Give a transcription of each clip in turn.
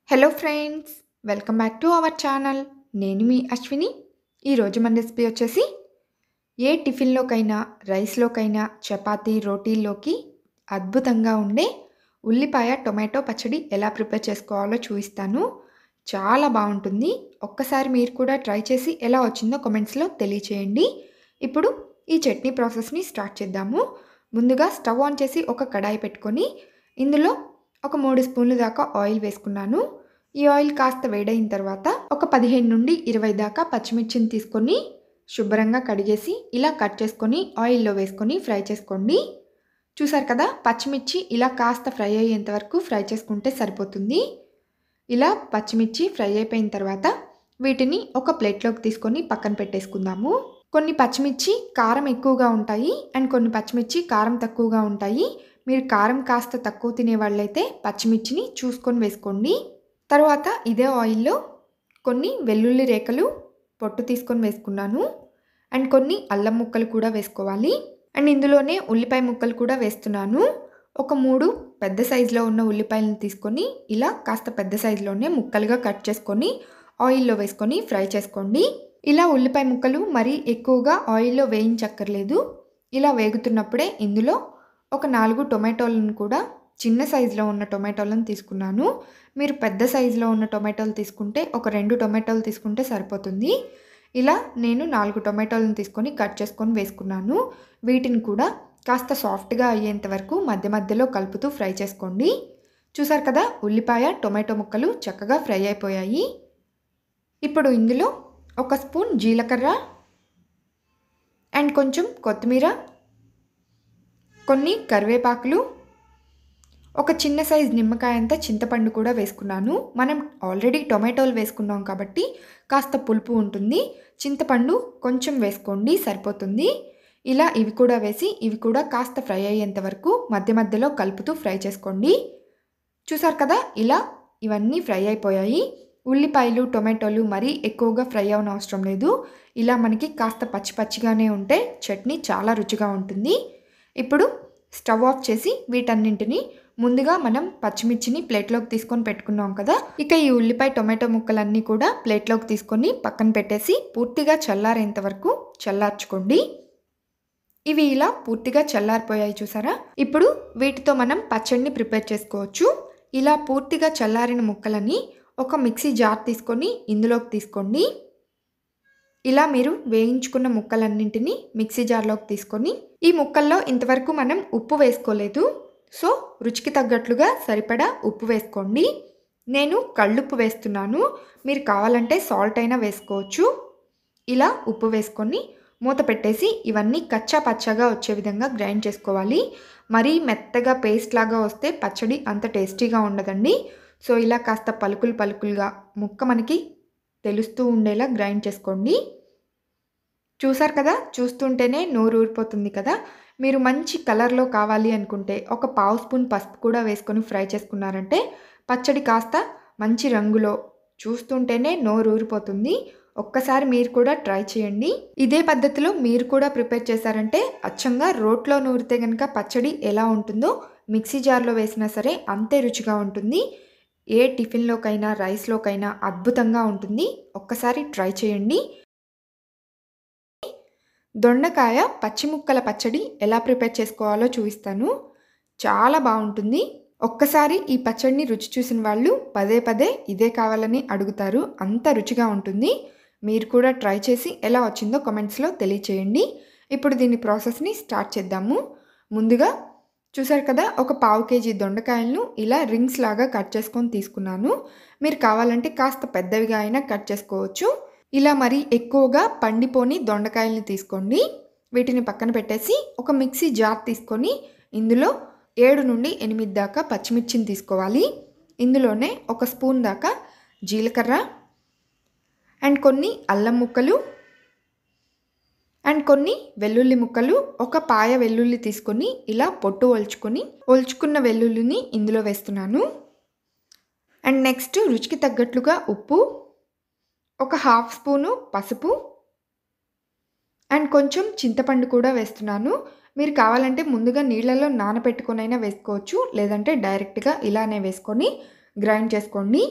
hello friends welcome back to our channel నేను మీ అశ్విని ఈరోజు మన రెసిపీ వచ్చేసి ఏ టిఫిన్లోకైనా రైస్లోకైనా చపాతీ రోటీల్లోకి అద్భుతంగా ఉండే ఉల్లిపాయ టొమాటో పచ్చడి ఎలా ప్రిపేర్ చేసుకోవాలో చూపిస్తాను చాలా బాగుంటుంది ఒక్కసారి మీరు కూడా ట్రై చేసి ఎలా వచ్చిందో కామెంట్స్లో తెలియచేయండి ఇప్పుడు ఈ చట్నీ ప్రాసెస్ని స్టార్ట్ చేద్దాము ముందుగా స్టవ్ ఆన్ చేసి ఒక కడాయి పెట్టుకొని ఇందులో ఒక మూడు స్పూన్లు దాకా ఆయిల్ వేసుకున్నాను ఈ ఆయిల్ కాస్త వేడైన తర్వాత ఒక పదిహేను నుండి ఇరవై దాకా పచ్చిమిర్చిని తీసుకొని శుభ్రంగా కడిగేసి ఇలా కట్ చేసుకొని ఆయిల్లో వేసుకొని ఫ్రై చేసుకోండి చూసారు కదా పచ్చిమిర్చి ఇలా కాస్త ఫ్రై అయ్యేంత వరకు ఫ్రై చేసుకుంటే సరిపోతుంది ఇలా పచ్చిమిర్చి ఫ్రై అయిపోయిన తర్వాత వీటిని ఒక ప్లేట్లోకి తీసుకొని పక్కన పెట్టేసుకుందాము కొన్ని పచ్చిమిర్చి కారం ఎక్కువగా ఉంటాయి అండ్ కొన్ని పచ్చిమిర్చి కారం తక్కువగా ఉంటాయి మీరు కారం కాస్త తక్కువ తినే వాళ్ళైతే పచ్చిమిర్చిని చూసుకొని వేసుకోండి తర్వాత ఇదే ఆయిల్లో కొన్ని వెల్లుల్లి రేఖలు పొట్టు తీసుకొని వేసుకున్నాను అండ్ కొన్ని అల్లం ముక్కలు కూడా వేసుకోవాలి అండ్ ఇందులోనే ఉల్లిపాయ ముక్కలు కూడా వేస్తున్నాను ఒక మూడు పెద్ద సైజులో ఉన్న ఉల్లిపాయలను తీసుకొని ఇలా కాస్త పెద్ద సైజులోనే ముక్కలుగా కట్ చేసుకొని ఆయిల్లో వేసుకొని ఫ్రై చేసుకోండి ఇలా ఉల్లిపాయ ముక్కలు మరీ ఎక్కువగా ఆయిల్లో వేయించక్కర్లేదు ఇలా వేగుతున్నప్పుడే ఇందులో ఒక నాలుగు టొమాటోలను కూడా చిన్న సైజులో ఉన్న టొమాటోలను తీసుకున్నాను మీరు పెద్ద సైజులో ఉన్న టొమాటోలు తీసుకుంటే ఒక రెండు టొమాటోలు తీసుకుంటే సరిపోతుంది ఇలా నేను నాలుగు టొమాటోలను తీసుకొని కట్ చేసుకొని వేసుకున్నాను వీటిని కూడా కాస్త సాఫ్ట్గా అయ్యేంత వరకు మధ్య మధ్యలో కలుపుతూ ఫ్రై చేసుకోండి చూసారు కదా ఉల్లిపాయ టొమాటో ముక్కలు చక్కగా ఫ్రై అయిపోయాయి ఇప్పుడు ఇందులో ఒక స్పూన్ జీలకర్ర అండ్ కొంచెం కొత్తిమీర కొన్ని కరివేపాకులు ఒక చిన్న సైజ్ నిమ్మకాయ అంతా చింతపండు కూడా వేసుకున్నాను మనం ఆల్రెడీ టొమాటోలు వేసుకున్నాం కాబట్టి కాస్త పులుపు ఉంటుంది చింతపండు కొంచెం వేసుకోండి సరిపోతుంది ఇలా ఇవి కూడా వేసి ఇవి కూడా కాస్త ఫ్రై అయ్యేంత వరకు మధ్య మధ్యలో కలుపుతూ ఫ్రై చేసుకోండి చూసారు కదా ఇలా ఇవన్నీ ఫ్రై అయిపోయాయి ఉల్లిపాయలు టొమాటోలు మరీ ఎక్కువగా ఫ్రై అవన అవసరం లేదు ఇలా మనకి కాస్త పచ్చి పచ్చిగానే ఉంటే చట్నీ చాలా రుచిగా ఉంటుంది ఇప్పుడు స్టవ్ ఆఫ్ చేసి వీటన్నింటిని ముందుగా మనం పచ్చిమిర్చిని ప్లేట్లోకి తీసుకొని పెట్టుకున్నాం కదా ఇక ఈ ఉల్లిపాయ టొమాటో ముక్కలన్నీ కూడా ప్లేట్లోకి తీసుకొని పక్కన పెట్టేసి పూర్తిగా చల్లారేంత వరకు చల్లార్చుకోండి ఇవి ఇలా పూర్తిగా చల్లారిపోయాయి చూసారా ఇప్పుడు వీటితో మనం పచ్చడిని ప్రిపేర్ చేసుకోవచ్చు ఇలా పూర్తిగా చల్లారిన ముక్కలని ఒక మిక్సీ జార్ తీసుకొని ఇందులోకి తీసుకోండి ఇలా మీరు వేయించుకున్న ముక్కలన్నింటినీ మిక్సీ జార్లోకి తీసుకొని ఈ ముక్కల్లో ఇంతవరకు మనం ఉప్పు వేసుకోలేదు సో రుచికి తగ్గట్లుగా సరిపడా ఉప్పు వేసుకోండి నేను కళ్ళుప్పు వేస్తున్నాను మీరు కావాలంటే సాల్ట్ అయినా వేసుకోవచ్చు ఇలా ఉప్పు వేసుకొని మూత పెట్టేసి ఇవన్నీ కచ్చా పచ్చగా వచ్చే విధంగా గ్రైండ్ చేసుకోవాలి మరీ మెత్తగా పేస్ట్ లాగా వస్తే పచ్చడి అంత టేస్టీగా ఉండదండి సో ఇలా కాస్త పలుకులు పలుకులుగా ముక్క మనకి తెలుస్తూ ఉండేలా గ్రైండ్ చేసుకోండి చూసారు కదా చూస్తుంటేనే నోరు ఊరిపోతుంది కదా మీరు మంచి కలర్లో కావాలి అనుకుంటే ఒక పావు స్పూన్ పసుపు కూడా వేసుకొని ఫ్రై చేసుకున్నారంటే పచ్చడి కాస్త మంచి రంగులో చూస్తుంటేనే నోరు ఊరిపోతుంది ఒక్కసారి మీరు కూడా ట్రై చేయండి ఇదే పద్ధతిలో మీరు కూడా ప్రిపేర్ చేశారంటే అచ్చంగా రోట్లో నూరితే కనుక పచ్చడి ఎలా ఉంటుందో మిక్సీ జార్లో వేసినా సరే అంతే రుచిగా ఉంటుంది ఏ టిఫిన్లోకైనా రైస్లోకైనా అద్భుతంగా ఉంటుంది ఒక్కసారి ట్రై చేయండి దొండకాయ పచ్చి ముక్కల పచ్చడి ఎలా ప్రిపేర్ చేసుకోవాలో చూపిస్తాను చాలా బాగుంటుంది ఒక్కసారి ఈ పచ్చడిని రుచి చూసిన వాళ్ళు పదే పదే ఇదే కావాలని అడుగుతారు అంత రుచిగా ఉంటుంది మీరు కూడా ట్రై చేసి ఎలా వచ్చిందో కామెంట్స్లో తెలియచేయండి ఇప్పుడు దీని ప్రాసెస్ని స్టార్ట్ చేద్దాము ముందుగా చూసారు కదా ఒక పావు కేజీ దొండకాయలను ఇలా రింగ్స్ లాగా కట్ చేసుకొని తీసుకున్నాను మీరు కావాలంటే కాస్త పెద్దవిగా అయినా కట్ చేసుకోవచ్చు ఇలా మరి ఎక్కువగా పండిపోని దొండకాయల్ని తీసుకోండి వీటిని పక్కన పెట్టేసి ఒక మిక్సీ జార్ తీసుకొని ఇందులో ఏడు నుండి ఎనిమిది దాకా పచ్చిమిర్చిని తీసుకోవాలి ఇందులోనే ఒక స్పూన్ దాకా జీలకర్ర అండ్ కొన్ని అల్లం ముక్కలు అండ్ కొన్ని వెల్లుల్లి ముక్కలు ఒక పాయ వెల్లుల్లి తీసుకొని ఇలా పొట్టు ఒలుచుకొని ఒలుచుకున్న వెల్లుల్లిని ఇందులో వేస్తున్నాను అండ్ నెక్స్ట్ రుచికి తగ్గట్లుగా ఉప్పు ఒక హాఫ్ స్పూను పసుపు అండ్ కొంచెం చింతపండు కూడా వేస్తున్నాను మీరు కావాలంటే ముందుగా నీళ్ళలో నానబెట్టుకొనైనా వేసుకోవచ్చు లేదంటే డైరెక్ట్గా ఇలానే వేసుకొని గ్రైండ్ చేసుకోండి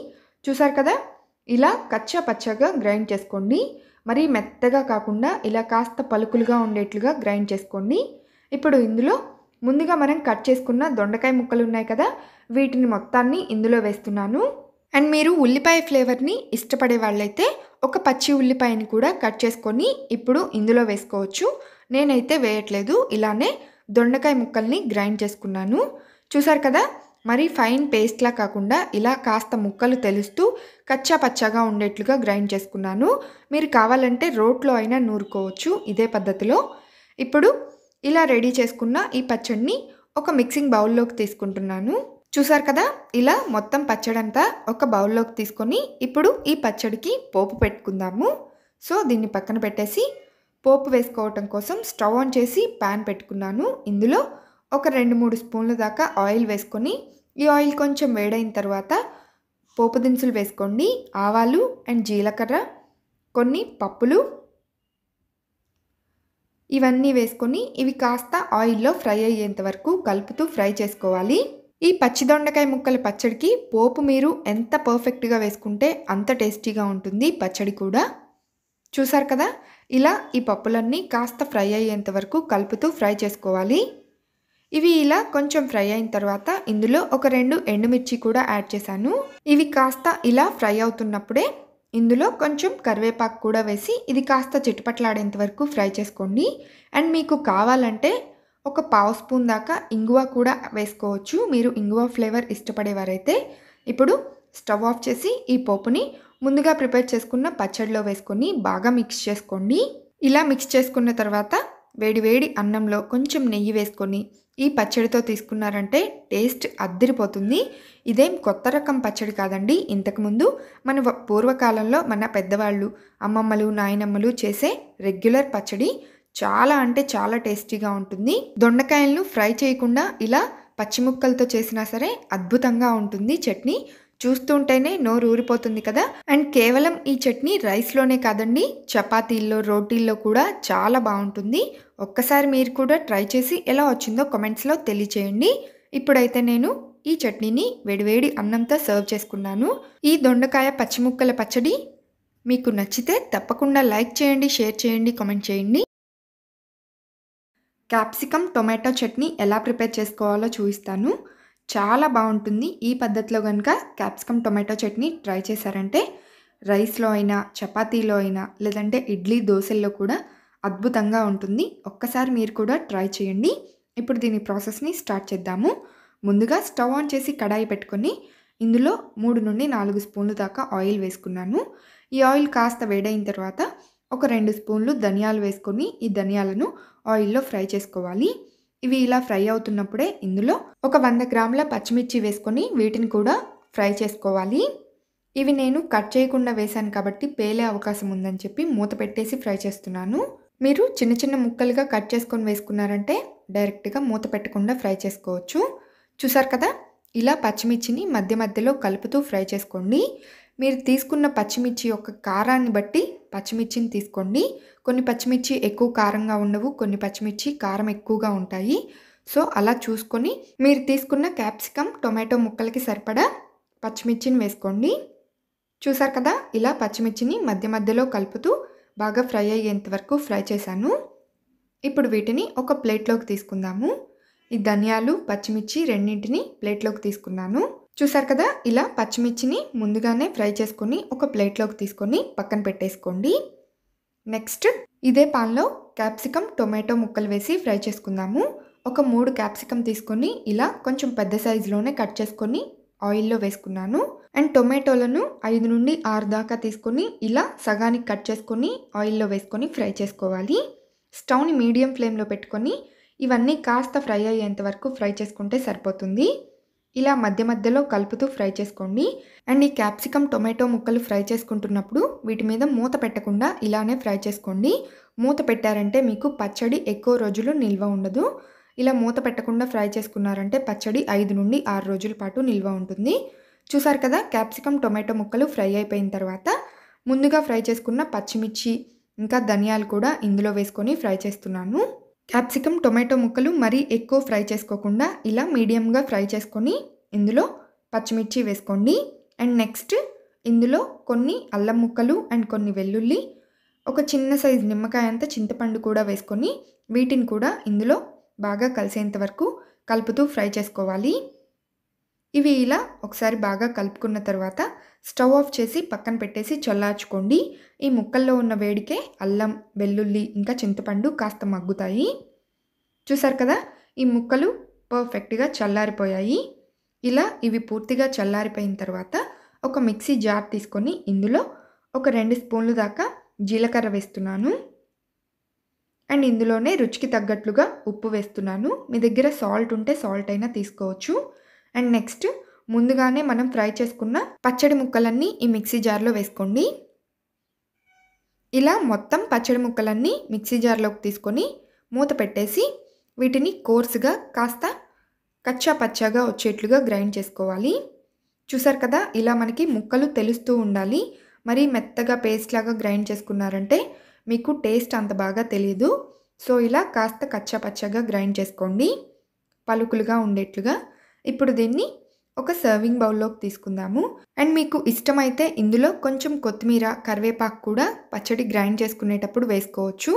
చూసారు కదా ఇలా కచ్చా పచ్చగా గ్రైండ్ చేసుకోండి మరీ మెత్తగా కాకుండా ఇలా కాస్త పలుకులుగా ఉండేట్లుగా గ్రైండ్ చేసుకోండి ఇప్పుడు ఇందులో ముందుగా మనం కట్ చేసుకున్న దొండకాయ ముక్కలు ఉన్నాయి కదా వీటిని మొత్తాన్ని ఇందులో వేస్తున్నాను అండ్ మీరు ఉల్లిపాయ ఫ్లేవర్ని ఇష్టపడే వాళ్ళైతే ఒక పచ్చి ఉల్లిపాయని కూడా కట్ చేసుకొని ఇప్పుడు ఇందులో వేసుకోవచ్చు నేనైతే వేయట్లేదు ఇలానే దొండకాయ ముక్కల్ని గ్రైండ్ చేసుకున్నాను చూసారు కదా మరి ఫైన్ పేస్ట్లా కాకుండా ఇలా కాస్త ముక్కలు తెలుస్తూ కచ్చా పచ్చగా ఉండేట్లుగా గ్రైండ్ చేసుకున్నాను మీరు కావాలంటే రోట్లో అయినా నూరుకోవచ్చు ఇదే పద్ధతిలో ఇప్పుడు ఇలా రెడీ చేసుకున్న ఈ పచ్చడిని ఒక మిక్సింగ్ బౌల్లోకి తీసుకుంటున్నాను చూసారు కదా ఇలా మొత్తం పచ్చడంతా ఒక బౌల్లోకి తీసుకొని ఇప్పుడు ఈ పచ్చడికి పోపు పెట్టుకుందాము సో దీన్ని పక్కన పెట్టేసి పోపు వేసుకోవటం కోసం స్టవ్ ఆన్ చేసి ప్యాన్ పెట్టుకున్నాను ఇందులో ఒక రెండు మూడు స్పూన్ల దాకా ఆయిల్ వేసుకొని ఈ ఆయిల్ కొంచెం వేడైన తర్వాత పోపు దినుసులు వేసుకోండి ఆవాలు అండ్ జీలకర్ర కొన్ని పప్పులు ఇవన్నీ వేసుకొని ఇవి కాస్త ఆయిల్లో ఫ్రై అయ్యేంత వరకు కలుపుతూ ఫ్రై చేసుకోవాలి ఈ పచ్చి దొండకాయ ముక్కల పచ్చడికి పోపు మీరు ఎంత పర్ఫెక్ట్గా వేసుకుంటే అంత టేస్టీగా ఉంటుంది పచ్చడి కూడా చూసారు కదా ఇలా ఈ పప్పులన్నీ కాస్త ఫ్రై అయ్యేంత వరకు కలుపుతూ ఫ్రై చేసుకోవాలి ఇవి ఇలా కొంచెం ఫ్రై అయిన తర్వాత ఇందులో ఒక రెండు ఎండుమిర్చి కూడా యాడ్ చేశాను ఇవి కాస్త ఇలా ఫ్రై అవుతున్నప్పుడే ఇందులో కొంచెం కరివేపాకు కూడా వేసి ఇది కాస్త చిట్టుపట్లాడేంత వరకు ఫ్రై చేసుకోండి అండ్ మీకు కావాలంటే ఒక పావు స్పూన్ దాకా ఇంగువ కూడా వేసుకోవచ్చు మీరు ఇంగువ ఫ్లేవర్ ఇష్టపడేవారైతే ఇప్పుడు స్టవ్ ఆఫ్ చేసి ఈ పోపుని ముందుగా ప్రిపేర్ చేసుకున్న పచ్చడిలో వేసుకొని బాగా మిక్స్ చేసుకోండి ఇలా మిక్స్ చేసుకున్న తర్వాత వేడి వేడి అన్నంలో కొంచెం నెయ్యి వేసుకొని ఈ పచ్చడితో తీసుకున్నారంటే టేస్ట్ అద్దరిపోతుంది ఇదేం కొత్త రకం పచ్చడి కాదండి ఇంతకుముందు మన వ- పూర్వకాలంలో మన పెద్దవాళ్ళు అమ్మమ్మలు నాయనమ్మలు చేసే రెగ్యులర్ పచ్చడి చాలా అంటే చాలా టేస్టీగా ఉంటుంది దొండకాయలను ఫ్రై చేయకుండా ఇలా పచ్చి ముక్కలతో చేసినా సరే అద్భుతంగా ఉంటుంది చట్నీ చూస్తుంటేనే నోరు ఊరిపోతుంది కదా అండ్ కేవలం ఈ చట్నీ రైస్లోనే కాదండి చపాతీల్లో రోటీల్లో కూడా చాలా బాగుంటుంది ఒక్కసారి మీరు కూడా ట్రై చేసి ఎలా వచ్చిందో కామెంట్స్లో తెలియచేయండి ఇప్పుడైతే నేను ఈ చట్నీని వేడివేడి అన్నంతో సర్వ్ చేసుకున్నాను ఈ దొండకాయ పచ్చిముక్కల పచ్చడి మీకు నచ్చితే తప్పకుండా లైక్ చేయండి షేర్ చేయండి కామెంట్ చేయండి క్యాప్సికమ్ టొమాటో చట్నీ ఎలా ప్రిపేర్ చేసుకోవాలో చూపిస్తాను చాలా బాగుంటుంది ఈ పద్ధతిలో కనుక క్యాప్సికమ్ టొమాటో చట్నీ ట్రై చేశారంటే రైస్లో అయినా చపాతీలో అయినా లేదంటే ఇడ్లీ దోశల్లో కూడా అద్భుతంగా ఉంటుంది ఒక్కసారి మీరు కూడా ట్రై చేయండి ఇప్పుడు దీని ప్రాసెస్ని స్టార్ట్ చేద్దాము ముందుగా స్టవ్ ఆన్ చేసి కడాయి పెట్టుకొని ఇందులో మూడు నుండి నాలుగు స్పూన్లు దాకా ఆయిల్ వేసుకున్నాను ఈ ఆయిల్ కాస్త వేడైన తర్వాత ఒక రెండు స్పూన్లు ధనియాలు వేసుకొని ఈ ధనియాలను ఆయిల్లో ఫ్రై చేసుకోవాలి ఇవి ఇలా ఫ్రై అవుతున్నప్పుడే ఇందులో ఒక వంద గ్రాముల పచ్చిమిర్చి వేసుకొని వీటిని కూడా ఫ్రై చేసుకోవాలి ఇవి నేను కట్ చేయకుండా వేశాను కాబట్టి పేలే అవకాశం ఉందని చెప్పి మూత పెట్టేసి ఫ్రై చేస్తున్నాను మీరు చిన్న చిన్న ముక్కలుగా కట్ చేసుకొని వేసుకున్నారంటే డైరెక్ట్గా మూత పెట్టకుండా ఫ్రై చేసుకోవచ్చు చూసారు కదా ఇలా పచ్చిమిర్చిని మధ్య మధ్యలో కలుపుతూ ఫ్రై చేసుకోండి మీరు తీసుకున్న పచ్చిమిర్చి యొక్క కారాన్ని బట్టి పచ్చిమిర్చిని తీసుకోండి కొన్ని పచ్చిమిర్చి ఎక్కువ కారంగా ఉండవు కొన్ని పచ్చిమిర్చి కారం ఎక్కువగా ఉంటాయి సో అలా చూసుకొని మీరు తీసుకున్న క్యాప్సికమ్ టొమాటో ముక్కలకి సరిపడా పచ్చిమిర్చిని వేసుకోండి చూసారు కదా ఇలా పచ్చిమిర్చిని మధ్య మధ్యలో కలుపుతూ బాగా ఫ్రై అయ్యేంత వరకు ఫ్రై చేశాను ఇప్పుడు వీటిని ఒక ప్లేట్లోకి తీసుకుందాము ఈ ధనియాలు పచ్చిమిర్చి రెండింటిని ప్లేట్లోకి తీసుకున్నాను చూసారు కదా ఇలా పచ్చిమిర్చిని ముందుగానే ఫ్రై చేసుకొని ఒక ప్లేట్లోకి తీసుకొని పక్కన పెట్టేసుకోండి నెక్స్ట్ ఇదే పాన్లో క్యాప్సికమ్ టొమాటో ముక్కలు వేసి ఫ్రై చేసుకుందాము ఒక మూడు క్యాప్సికమ్ తీసుకొని ఇలా కొంచెం పెద్ద సైజులోనే కట్ చేసుకొని ఆయిల్లో వేసుకున్నాను అండ్ టొమాటోలను ఐదు నుండి ఆరు దాకా తీసుకొని ఇలా సగానికి కట్ చేసుకొని ఆయిల్లో వేసుకొని ఫ్రై చేసుకోవాలి స్టవ్ని మీడియం ఫ్లేమ్లో పెట్టుకొని ఇవన్నీ కాస్త ఫ్రై అయ్యేంత వరకు ఫ్రై చేసుకుంటే సరిపోతుంది ఇలా మధ్య మధ్యలో కలుపుతూ ఫ్రై చేసుకోండి అండ్ ఈ క్యాప్సికమ్ టొమాటో ముక్కలు ఫ్రై చేసుకుంటున్నప్పుడు వీటి మీద మూత పెట్టకుండా ఇలానే ఫ్రై చేసుకోండి మూత పెట్టారంటే మీకు పచ్చడి ఎక్కువ రోజులు నిల్వ ఉండదు ఇలా మూత పెట్టకుండా ఫ్రై చేసుకున్నారంటే పచ్చడి ఐదు నుండి ఆరు రోజుల పాటు నిల్వ ఉంటుంది చూసారు కదా క్యాప్సికమ్ టొమాటో ముక్కలు ఫ్రై అయిపోయిన తర్వాత ముందుగా ఫ్రై చేసుకున్న పచ్చిమిర్చి ఇంకా ధనియాలు కూడా ఇందులో వేసుకొని ఫ్రై చేస్తున్నాను క్యాప్సికమ్ టొమాటో ముక్కలు మరీ ఎక్కువ ఫ్రై చేసుకోకుండా ఇలా మీడియంగా ఫ్రై చేసుకొని ఇందులో పచ్చిమిర్చి వేసుకోండి అండ్ నెక్స్ట్ ఇందులో కొన్ని అల్లం ముక్కలు అండ్ కొన్ని వెల్లుల్లి ఒక చిన్న సైజు నిమ్మకాయ అంత చింతపండు కూడా వేసుకొని వీటిని కూడా ఇందులో బాగా కలిసేంత వరకు కలుపుతూ ఫ్రై చేసుకోవాలి ఇవి ఇలా ఒకసారి బాగా కలుపుకున్న తర్వాత స్టవ్ ఆఫ్ చేసి పక్కన పెట్టేసి చల్లార్చుకోండి ఈ ముక్కల్లో ఉన్న వేడికే అల్లం వెల్లుల్లి ఇంకా చింతపండు కాస్త మగ్గుతాయి చూసారు కదా ఈ ముక్కలు పర్ఫెక్ట్గా చల్లారిపోయాయి ఇలా ఇవి పూర్తిగా చల్లారిపోయిన తర్వాత ఒక మిక్సీ జార్ తీసుకొని ఇందులో ఒక రెండు స్పూన్లు దాకా జీలకర్ర వేస్తున్నాను అండ్ ఇందులోనే రుచికి తగ్గట్లుగా ఉప్పు వేస్తున్నాను మీ దగ్గర సాల్ట్ ఉంటే సాల్ట్ అయినా తీసుకోవచ్చు అండ్ నెక్స్ట్ ముందుగానే మనం ఫ్రై చేసుకున్న పచ్చడి ముక్కలన్నీ ఈ మిక్సీ జార్లో వేసుకోండి ఇలా మొత్తం పచ్చడి ముక్కలన్నీ మిక్సీ జార్లోకి తీసుకొని మూత పెట్టేసి వీటిని కోర్సుగా కాస్త కచ్చా పచ్చాగా వచ్చేట్లుగా గ్రైండ్ చేసుకోవాలి చూసారు కదా ఇలా మనకి ముక్కలు తెలుస్తూ ఉండాలి మరీ మెత్తగా పేస్ట్ లాగా గ్రైండ్ చేసుకున్నారంటే మీకు టేస్ట్ అంత బాగా తెలియదు సో ఇలా కాస్త కచ్చా పచ్చగా గ్రైండ్ చేసుకోండి పలుకులుగా ఉండేట్లుగా ఇప్పుడు దీన్ని ఒక సర్వింగ్ బౌల్లోకి తీసుకుందాము అండ్ మీకు ఇష్టమైతే ఇందులో కొంచెం కొత్తిమీర కరివేపాకు కూడా పచ్చడి గ్రైండ్ చేసుకునేటప్పుడు వేసుకోవచ్చు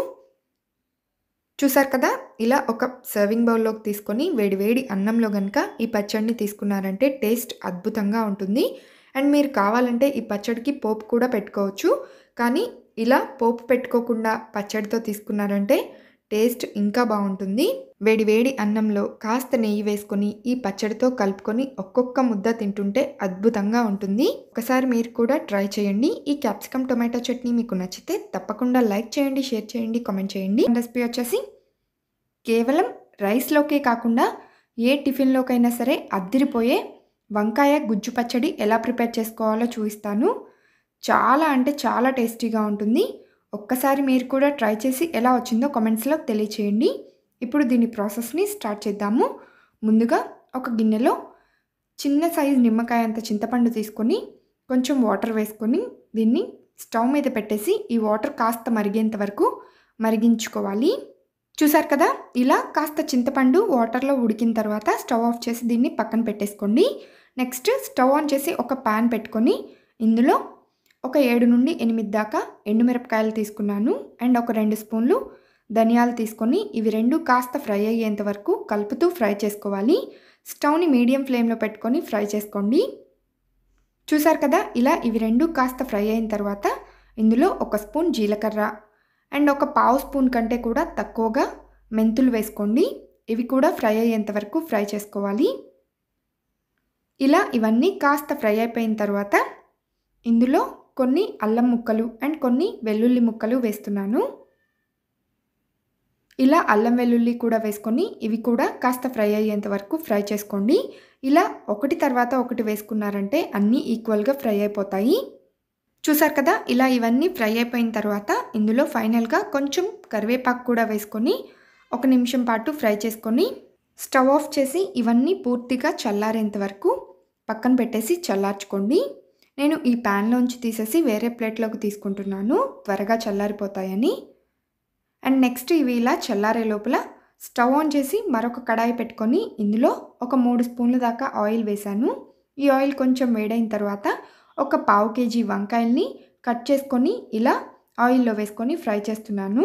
చూసారు కదా ఇలా ఒక సర్వింగ్ బౌల్లోకి తీసుకొని వేడివేడి అన్నంలో కనుక ఈ పచ్చడిని తీసుకున్నారంటే టేస్ట్ అద్భుతంగా ఉంటుంది అండ్ మీరు కావాలంటే ఈ పచ్చడికి పోపు కూడా పెట్టుకోవచ్చు కానీ ఇలా పోపు పెట్టుకోకుండా పచ్చడితో తీసుకున్నారంటే టేస్ట్ ఇంకా బాగుంటుంది వేడి వేడి అన్నంలో కాస్త నెయ్యి వేసుకొని ఈ పచ్చడితో కలుపుకొని ఒక్కొక్క ముద్ద తింటుంటే అద్భుతంగా ఉంటుంది ఒకసారి మీరు కూడా ట్రై చేయండి ఈ క్యాప్సికమ్ టొమాటో చట్నీ మీకు నచ్చితే తప్పకుండా లైక్ చేయండి షేర్ చేయండి కామెంట్ చేయండి రెసిపీ వచ్చేసి కేవలం రైస్లోకే కాకుండా ఏ టిఫిన్లోకైనా సరే అద్దిరిపోయే వంకాయ గుజ్జు పచ్చడి ఎలా ప్రిపేర్ చేసుకోవాలో చూపిస్తాను చాలా అంటే చాలా టేస్టీగా ఉంటుంది ఒక్కసారి మీరు కూడా ట్రై చేసి ఎలా వచ్చిందో కామెంట్స్లో తెలియచేయండి ఇప్పుడు దీని ప్రాసెస్ని స్టార్ట్ చేద్దాము ముందుగా ఒక గిన్నెలో చిన్న సైజు నిమ్మకాయ అంత చింతపండు తీసుకొని కొంచెం వాటర్ వేసుకొని దీన్ని స్టవ్ మీద పెట్టేసి ఈ వాటర్ కాస్త మరిగేంత వరకు మరిగించుకోవాలి చూసారు కదా ఇలా కాస్త చింతపండు వాటర్లో ఉడికిన తర్వాత స్టవ్ ఆఫ్ చేసి దీన్ని పక్కన పెట్టేసుకోండి నెక్స్ట్ స్టవ్ ఆన్ చేసి ఒక ప్యాన్ పెట్టుకొని ఇందులో ఒక ఏడు నుండి ఎనిమిది దాకా ఎండుమిరపకాయలు తీసుకున్నాను అండ్ ఒక రెండు స్పూన్లు ధనియాలు తీసుకొని ఇవి రెండు కాస్త ఫ్రై అయ్యేంత వరకు కలుపుతూ ఫ్రై చేసుకోవాలి స్టవ్ని మీడియం ఫ్లేమ్లో పెట్టుకొని ఫ్రై చేసుకోండి చూసారు కదా ఇలా ఇవి రెండు కాస్త ఫ్రై అయిన తర్వాత ఇందులో ఒక స్పూన్ జీలకర్ర అండ్ ఒక పావు స్పూన్ కంటే కూడా తక్కువగా మెంతులు వేసుకోండి ఇవి కూడా ఫ్రై అయ్యేంత వరకు ఫ్రై చేసుకోవాలి ఇలా ఇవన్నీ కాస్త ఫ్రై అయిపోయిన తర్వాత ఇందులో కొన్ని అల్లం ముక్కలు అండ్ కొన్ని వెల్లుల్లి ముక్కలు వేస్తున్నాను ఇలా అల్లం వెల్లుల్లి కూడా వేసుకొని ఇవి కూడా కాస్త ఫ్రై అయ్యేంత వరకు ఫ్రై చేసుకోండి ఇలా ఒకటి తర్వాత ఒకటి వేసుకున్నారంటే అన్నీ ఈక్వల్గా ఫ్రై అయిపోతాయి చూసారు కదా ఇలా ఇవన్నీ ఫ్రై అయిపోయిన తర్వాత ఇందులో ఫైనల్గా కొంచెం కరివేపాకు కూడా వేసుకొని ఒక నిమిషం పాటు ఫ్రై చేసుకొని స్టవ్ ఆఫ్ చేసి ఇవన్నీ పూర్తిగా చల్లారేంత వరకు పక్కన పెట్టేసి చల్లార్చుకోండి నేను ఈ ప్యాన్లోంచి తీసేసి వేరే ప్లేట్లోకి తీసుకుంటున్నాను త్వరగా చల్లారిపోతాయని అండ్ నెక్స్ట్ ఇవి ఇలా చల్లారే లోపల స్టవ్ ఆన్ చేసి మరొక కడాయి పెట్టుకొని ఇందులో ఒక మూడు స్పూన్ల దాకా ఆయిల్ వేశాను ఈ ఆయిల్ కొంచెం వేడైన తర్వాత ఒక పావు కేజీ వంకాయల్ని కట్ చేసుకొని ఇలా ఆయిల్లో వేసుకొని ఫ్రై చేస్తున్నాను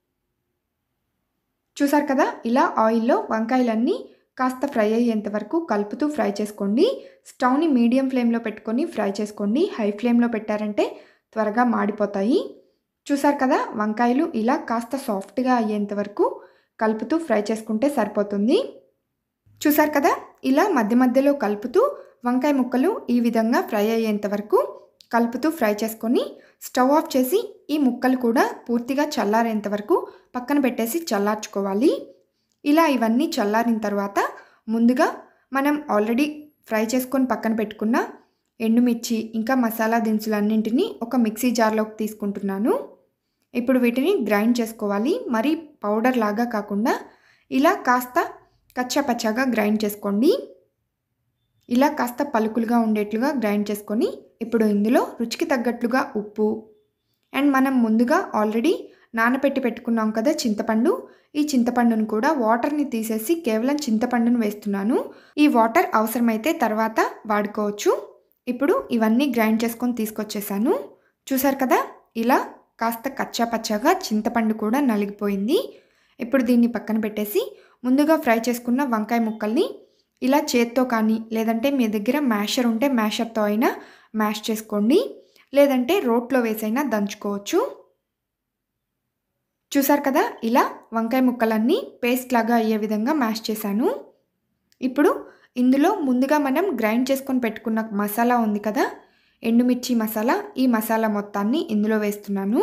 చూసారు కదా ఇలా ఆయిల్లో వంకాయలన్నీ కాస్త ఫ్రై అయ్యేంత వరకు కలుపుతూ ఫ్రై చేసుకోండి స్టవ్ని మీడియం ఫ్లేమ్లో పెట్టుకొని ఫ్రై చేసుకోండి హై ఫ్లేమ్లో పెట్టారంటే త్వరగా మాడిపోతాయి చూసారు కదా వంకాయలు ఇలా కాస్త సాఫ్ట్గా అయ్యేంత వరకు కలుపుతూ ఫ్రై చేసుకుంటే సరిపోతుంది చూసారు కదా ఇలా మధ్య మధ్యలో కలుపుతూ వంకాయ ముక్కలు ఈ విధంగా ఫ్రై అయ్యేంత వరకు కలుపుతూ ఫ్రై చేసుకొని స్టవ్ ఆఫ్ చేసి ఈ ముక్కలు కూడా పూర్తిగా చల్లారేంత వరకు పక్కన పెట్టేసి చల్లార్చుకోవాలి ఇలా ఇవన్నీ చల్లారిన తర్వాత ముందుగా మనం ఆల్రెడీ ఫ్రై చేసుకొని పక్కన పెట్టుకున్న ఎండుమిర్చి ఇంకా మసాలా దినుసులన్నింటినీ ఒక మిక్సీ జార్లోకి తీసుకుంటున్నాను ఇప్పుడు వీటిని గ్రైండ్ చేసుకోవాలి మరి పౌడర్ లాగా కాకుండా ఇలా కాస్త కచ్చాపచ్చాగా గ్రైండ్ చేసుకోండి ఇలా కాస్త పలుకులుగా ఉండేట్లుగా గ్రైండ్ చేసుకొని ఇప్పుడు ఇందులో రుచికి తగ్గట్లుగా ఉప్పు అండ్ మనం ముందుగా ఆల్రెడీ నానబెట్టి పెట్టుకున్నాం కదా చింతపండు ఈ చింతపండును కూడా వాటర్ని తీసేసి కేవలం చింతపండును వేస్తున్నాను ఈ వాటర్ అవసరమైతే తర్వాత వాడుకోవచ్చు ఇప్పుడు ఇవన్నీ గ్రైండ్ చేసుకొని తీసుకొచ్చేసాను చూసారు కదా ఇలా కాస్త కచ్చా పచ్చాగా చింతపండు కూడా నలిగిపోయింది ఇప్పుడు దీన్ని పక్కన పెట్టేసి ముందుగా ఫ్రై చేసుకున్న వంకాయ ముక్కల్ని ఇలా చేత్తో కానీ లేదంటే మీ దగ్గర మ్యాషర్ ఉంటే మ్యాషర్తో అయినా మ్యాష్ చేసుకోండి లేదంటే రోట్లో వేసైనా దంచుకోవచ్చు చూసారు కదా ఇలా వంకాయ ముక్కలన్నీ పేస్ట్ లాగా అయ్యే విధంగా మ్యాష్ చేశాను ఇప్పుడు ఇందులో ముందుగా మనం గ్రైండ్ చేసుకొని పెట్టుకున్న మసాలా ఉంది కదా ఎండుమిర్చి మసాలా ఈ మసాలా మొత్తాన్ని ఇందులో వేస్తున్నాను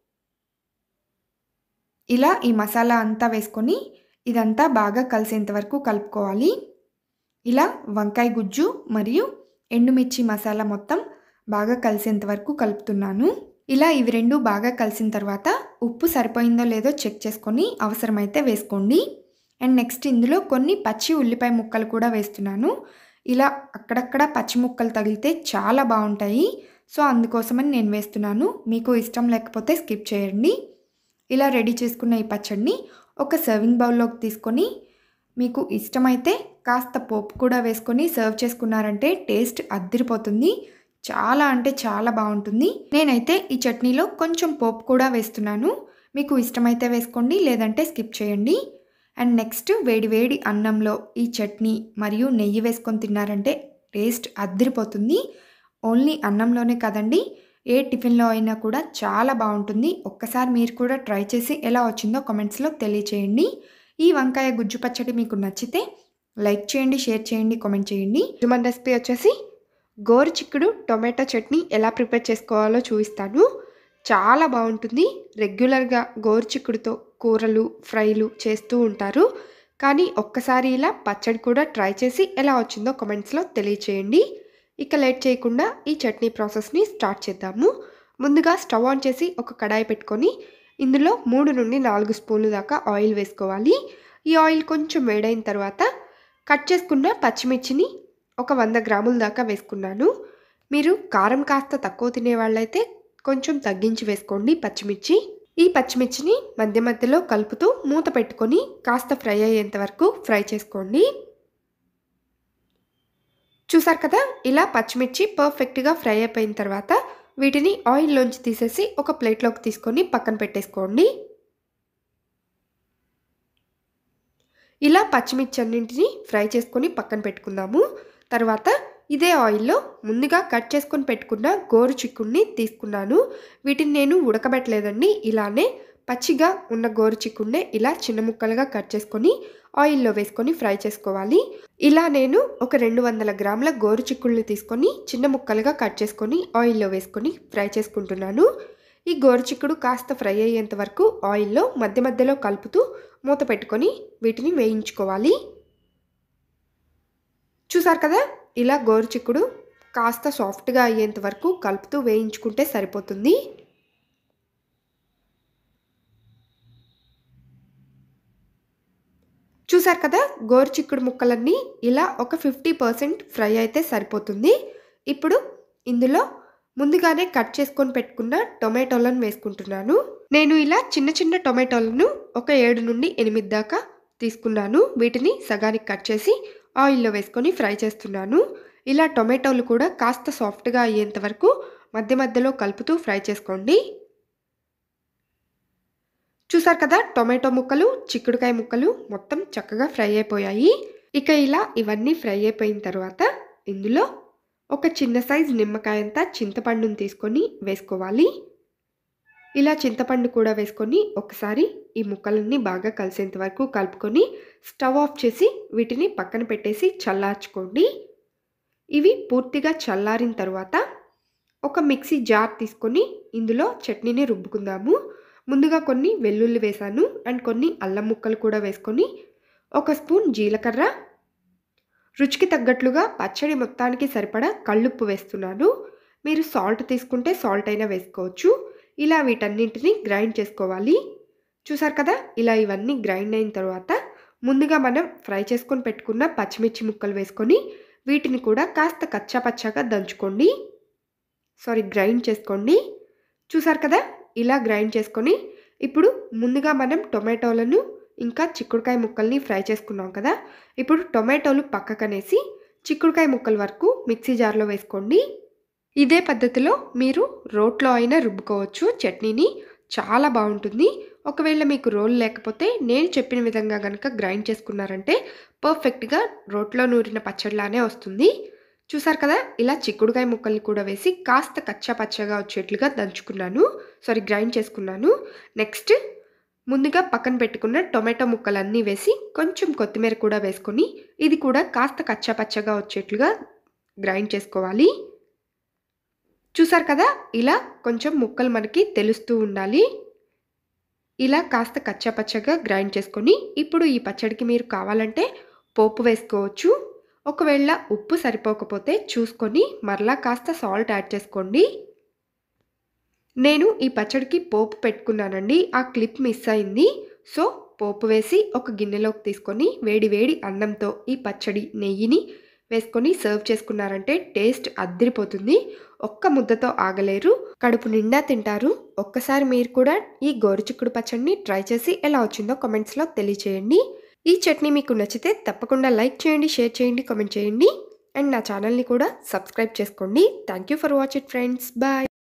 ఇలా ఈ మసాలా అంతా వేసుకొని ఇదంతా బాగా కలిసేంత వరకు కలుపుకోవాలి ఇలా వంకాయ గుజ్జు మరియు ఎండుమిర్చి మసాలా మొత్తం బాగా కలిసేంత వరకు కలుపుతున్నాను ఇలా ఇవి రెండు బాగా కలిసిన తర్వాత ఉప్పు సరిపోయిందో లేదో చెక్ చేసుకొని అవసరమైతే వేసుకోండి అండ్ నెక్స్ట్ ఇందులో కొన్ని పచ్చి ఉల్లిపాయ ముక్కలు కూడా వేస్తున్నాను ఇలా అక్కడక్కడ పచ్చి ముక్కలు తగిలితే చాలా బాగుంటాయి సో అందుకోసమని నేను వేస్తున్నాను మీకు ఇష్టం లేకపోతే స్కిప్ చేయండి ఇలా రెడీ చేసుకున్న ఈ పచ్చడిని ఒక సర్వింగ్ బౌల్లోకి తీసుకొని మీకు ఇష్టమైతే కాస్త పోపు కూడా వేసుకొని సర్వ్ చేసుకున్నారంటే టేస్ట్ అద్దిరిపోతుంది చాలా అంటే చాలా బాగుంటుంది నేనైతే ఈ చట్నీలో కొంచెం పోపు కూడా వేస్తున్నాను మీకు ఇష్టమైతే వేసుకోండి లేదంటే స్కిప్ చేయండి అండ్ నెక్స్ట్ వేడి వేడి అన్నంలో ఈ చట్నీ మరియు నెయ్యి వేసుకొని తిన్నారంటే టేస్ట్ అద్దరిపోతుంది ఓన్లీ అన్నంలోనే కదండి ఏ టిఫిన్లో అయినా కూడా చాలా బాగుంటుంది ఒక్కసారి మీరు కూడా ట్రై చేసి ఎలా వచ్చిందో కామెంట్స్లో తెలియచేయండి ఈ వంకాయ గుజ్జు పచ్చడి మీకు నచ్చితే లైక్ చేయండి షేర్ చేయండి కామెంట్ చేయండి మన రెసిపీ వచ్చేసి గోరు చిక్కుడు టొమాటో చట్నీ ఎలా ప్రిపేర్ చేసుకోవాలో చూపిస్తాను చాలా బాగుంటుంది రెగ్యులర్గా గోరు చిక్కుడుతో కూరలు ఫ్రైలు చేస్తూ ఉంటారు కానీ ఒక్కసారి ఇలా పచ్చడి కూడా ట్రై చేసి ఎలా వచ్చిందో కామెంట్స్లో తెలియచేయండి ఇక లేట్ చేయకుండా ఈ చట్నీ ప్రాసెస్ని స్టార్ట్ చేద్దాము ముందుగా స్టవ్ ఆన్ చేసి ఒక కడాయి పెట్టుకొని ఇందులో మూడు నుండి నాలుగు స్పూన్లు దాకా ఆయిల్ వేసుకోవాలి ఈ ఆయిల్ కొంచెం వేడైన తర్వాత కట్ చేసుకున్న పచ్చిమిర్చిని ఒక వంద గ్రాముల దాకా వేసుకున్నాను మీరు కారం కాస్త తక్కువ తినే వాళ్ళైతే కొంచెం తగ్గించి వేసుకోండి పచ్చిమిర్చి ఈ పచ్చిమిర్చిని మధ్య మధ్యలో కలుపుతూ మూత పెట్టుకొని కాస్త ఫ్రై అయ్యేంత వరకు ఫ్రై చేసుకోండి చూసారు కదా ఇలా పచ్చిమిర్చి పర్ఫెక్ట్గా ఫ్రై అయిపోయిన తర్వాత వీటిని ఆయిల్లోంచి తీసేసి ఒక ప్లేట్లోకి తీసుకొని పక్కన పెట్టేసుకోండి ఇలా పచ్చిమిర్చి అన్నింటిని ఫ్రై చేసుకొని పక్కన పెట్టుకుందాము తర్వాత ఇదే ఆయిల్లో ముందుగా కట్ చేసుకొని పెట్టుకున్న గోరు చిక్కుడిని తీసుకున్నాను వీటిని నేను ఉడకబెట్టలేదండి ఇలానే పచ్చిగా ఉన్న గోరు చిక్కుడినే ఇలా చిన్న ముక్కలుగా కట్ చేసుకొని ఆయిల్లో వేసుకొని ఫ్రై చేసుకోవాలి ఇలా నేను ఒక రెండు వందల గ్రాముల గోరు చిక్కుళ్ళని తీసుకొని చిన్న ముక్కలుగా కట్ చేసుకొని ఆయిల్లో వేసుకొని ఫ్రై చేసుకుంటున్నాను ఈ గోరు చిక్కుడు కాస్త ఫ్రై అయ్యేంత వరకు ఆయిల్లో మధ్య మధ్యలో కలుపుతూ మూత పెట్టుకొని వీటిని వేయించుకోవాలి చూసారు కదా ఇలా గోరు చిక్కుడు కాస్త సాఫ్ట్గా అయ్యేంత వరకు కలుపుతూ వేయించుకుంటే సరిపోతుంది చూసారు కదా గోరు చిక్కుడు ముక్కలన్నీ ఇలా ఒక ఫిఫ్టీ పర్సెంట్ ఫ్రై అయితే సరిపోతుంది ఇప్పుడు ఇందులో ముందుగానే కట్ చేసుకొని పెట్టుకున్న టొమాటోలను వేసుకుంటున్నాను నేను ఇలా చిన్న చిన్న టొమాటోలను ఒక ఏడు నుండి ఎనిమిది దాకా తీసుకున్నాను వీటిని సగానికి కట్ చేసి ఆయిల్లో వేసుకొని ఫ్రై చేస్తున్నాను ఇలా టొమాటోలు కూడా కాస్త సాఫ్ట్గా అయ్యేంత వరకు మధ్య మధ్యలో కలుపుతూ ఫ్రై చేసుకోండి చూసారు కదా టొమాటో ముక్కలు చిక్కుడుకాయ ముక్కలు మొత్తం చక్కగా ఫ్రై అయిపోయాయి ఇక ఇలా ఇవన్నీ ఫ్రై అయిపోయిన తర్వాత ఇందులో ఒక చిన్న సైజు నిమ్మకాయంతా చింతపండుని తీసుకొని వేసుకోవాలి ఇలా చింతపండు కూడా వేసుకొని ఒకసారి ఈ ముక్కలన్నీ బాగా కలిసేంత వరకు కలుపుకొని స్టవ్ ఆఫ్ చేసి వీటిని పక్కన పెట్టేసి చల్లార్చుకోండి ఇవి పూర్తిగా చల్లారిన తర్వాత ఒక మిక్సీ జార్ తీసుకొని ఇందులో చట్నీని రుబ్బుకుందాము ముందుగా కొన్ని వెల్లుల్లి వేసాను అండ్ కొన్ని అల్లం ముక్కలు కూడా వేసుకొని ఒక స్పూన్ జీలకర్ర రుచికి తగ్గట్లుగా పచ్చడి మొత్తానికి సరిపడా కళ్ళుప్పు వేస్తున్నాను మీరు సాల్ట్ తీసుకుంటే సాల్ట్ అయినా వేసుకోవచ్చు ఇలా వీటన్నింటిని గ్రైండ్ చేసుకోవాలి చూసారు కదా ఇలా ఇవన్నీ గ్రైండ్ అయిన తర్వాత ముందుగా మనం ఫ్రై చేసుకొని పెట్టుకున్న పచ్చిమిర్చి ముక్కలు వేసుకొని వీటిని కూడా కాస్త కచ్చా పచ్చాగా దంచుకోండి సారీ గ్రైండ్ చేసుకోండి చూసారు కదా ఇలా గ్రైండ్ చేసుకొని ఇప్పుడు ముందుగా మనం టొమాటోలను ఇంకా చిక్కుడుకాయ ముక్కల్ని ఫ్రై చేసుకున్నాం కదా ఇప్పుడు టొమాటోలు పక్కకనేసి చిక్కుడుకాయ ముక్కల వరకు మిక్సీ జార్లో వేసుకోండి ఇదే పద్ధతిలో మీరు రోట్లో అయినా రుబ్బుకోవచ్చు చట్నీని చాలా బాగుంటుంది ఒకవేళ మీకు రోల్ లేకపోతే నేను చెప్పిన విధంగా కనుక గ్రైండ్ చేసుకున్నారంటే పర్ఫెక్ట్గా రోట్లో నూరిన పచ్చడిలానే వస్తుంది చూసారు కదా ఇలా చిక్కుడుకాయ ముక్కల్ని కూడా వేసి కాస్త కచ్చా పచ్చగా వచ్చేట్లుగా దంచుకున్నాను సారీ గ్రైండ్ చేసుకున్నాను నెక్స్ట్ ముందుగా పక్కన పెట్టుకున్న టొమాటో ముక్కలన్నీ వేసి కొంచెం కొత్తిమీర కూడా వేసుకొని ఇది కూడా కాస్త కచ్చా పచ్చగా వచ్చేట్లుగా గ్రైండ్ చేసుకోవాలి చూసారు కదా ఇలా కొంచెం ముక్కలు మనకి తెలుస్తూ ఉండాలి ఇలా కాస్త కచ్చా పచ్చగా గ్రైండ్ చేసుకొని ఇప్పుడు ఈ పచ్చడికి మీరు కావాలంటే పోపు వేసుకోవచ్చు ఒకవేళ ఉప్పు సరిపోకపోతే చూసుకొని మరలా కాస్త సాల్ట్ యాడ్ చేసుకోండి నేను ఈ పచ్చడికి పోపు పెట్టుకున్నానండి ఆ క్లిప్ మిస్ అయింది సో పోపు వేసి ఒక గిన్నెలోకి తీసుకొని వేడి వేడి అన్నంతో ఈ పచ్చడి నెయ్యిని వేసుకొని సర్వ్ చేసుకున్నారంటే టేస్ట్ అద్దరిపోతుంది ఒక్క ముద్దతో ఆగలేరు కడుపు నిండా తింటారు ఒక్కసారి మీరు కూడా ఈ గోరుచిక్కుడు పచ్చడిని ట్రై చేసి ఎలా వచ్చిందో కామెంట్స్లో తెలియచేయండి ఈ చట్నీ మీకు నచ్చితే తప్పకుండా లైక్ చేయండి షేర్ చేయండి కామెంట్ చేయండి అండ్ నా ఛానల్ని కూడా సబ్స్క్రైబ్ చేసుకోండి thank you for watch it friends bye